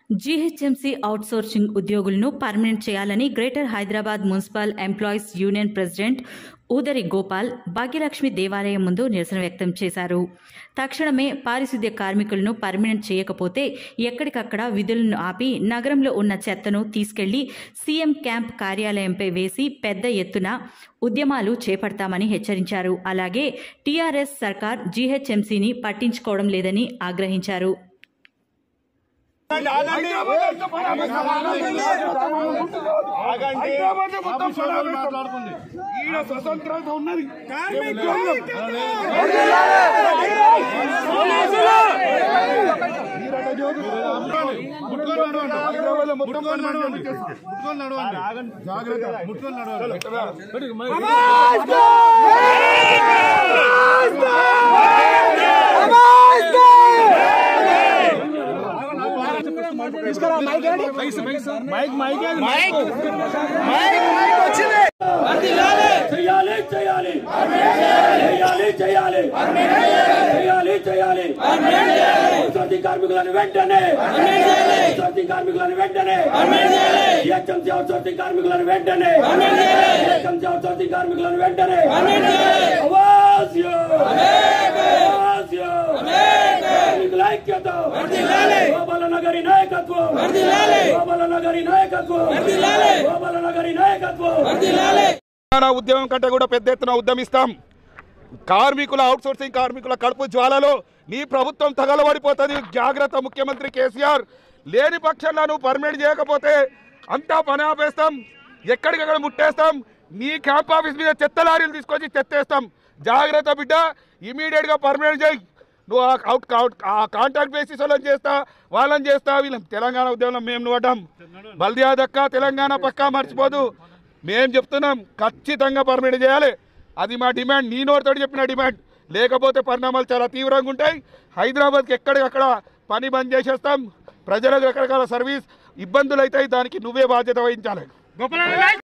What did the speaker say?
GHMC outsourcing ఉద్యోగులను permanent చేయాలని greater Hyderabad municipal employees union president Udari Gopal Bhagyalakshmi దేవాలయం ముందు నిరసన వ్యక్తం చేశారు తక్షణమే పారిశుద్ధ్య కార్మికులను పర్మనెంట్ చేయకపోతే ఎక్కడికక్కడ విధులను ఆపి నగరంలో ఉన్న చెత్తను తీసుకెళ్లి సీఎం క్యాంప్ కార్యాలయంపై వేసి పెద్ద ఎత్తున ఉద్యమాలు చేపడతామని హెచ్చరించారు అలాగే టీఆర్ఎస్ సర్కార్ జీహెచ్ఎంసీని పట్టించుకోవడం లేదని ఆగ్రహించారు హైదరాబాద్ మొత్తం మాట్లాడుతుంది ఈడ స్వతంత్రత ఉన్నది హైదరాబాద్ మొత్తం ముట్టుకొని నడవండి జాగ్రత్త ముట్టుకొని నడవండి చేయాలి చేయాలి చేయాలి చేయాలి చేయాలి చేయాలి అవుట్సోర్సింగ్ కార్మికులను వెంటనే అవుట్సోర్సింగ్ కార్మికులను వెంటనే జిహెచ్ఎంసీ అవుట్సోర్సింగ్ కార్మికులను వెంటనే జిహెచ్ఎంసీ అవుట్సోర్సింగ్ కార్మికులను వెంటనే అవాస్యో అవాస్యో కార్మికుల ఐక్యత గోపాల నగరి నాయకత్వం గోపాల నగరి నాయకత్వం గోపాల నగరి నాయకత్వం తెలంగాణ ఉద్యమం కంటే కూడా పెద్ద ఎత్తున ఉద్యమిస్తాం కార్మికుల అవుట్సోర్సింగ్ కార్మికుల కడుపు జ్వాలలో నీ ప్రభుత్వం తగలబడిపోతుంది జాగ్రత్త ముఖ్యమంత్రి కేసీఆర్ లేని పక్షంలో నువ్వు పర్మిట్ చేయకపోతే అంతా పని ఆపేస్తాం ఎక్కడికక్కడ ముట్టేస్తాం నీ క్యాంప్ ఆఫీస్ మీద చెత్త లారీలు తీసుకొచ్చి చెత్తేస్తాం జాగ్రత్త బిడ్డ ఇమీడియట్గా పర్మిట్ చేయి నువ్వు ఆ అవుట్ అవుట్ ఆ కాంటాక్ట్ బేసిస్ వాళ్ళని చేస్తా వాళ్ళని చేస్తా వీళ్ళని తెలంగాణ ఉద్యమంలో మేము నువ్వటం బల్దియా దక్క తెలంగాణ పక్కా మర్చిపోదు మేము చెప్తున్నాం ఖచ్చితంగా పర్మిట్ చేయాలి అది మా డిమాండ్ నీ నోటితోటి చెప్పిన డిమాండ్ లేకపోతే పరిణామాలు చాలా తీవ్రంగా ఉంటాయి హైదరాబాద్కి ఎక్కడికక్కడ పని బంద్ చేసేస్తాం ప్రజలకు రకరకాల సర్వీస్ ఇబ్బందులు అవుతాయి దానికి నువ్వే బాధ్యత వహించాలి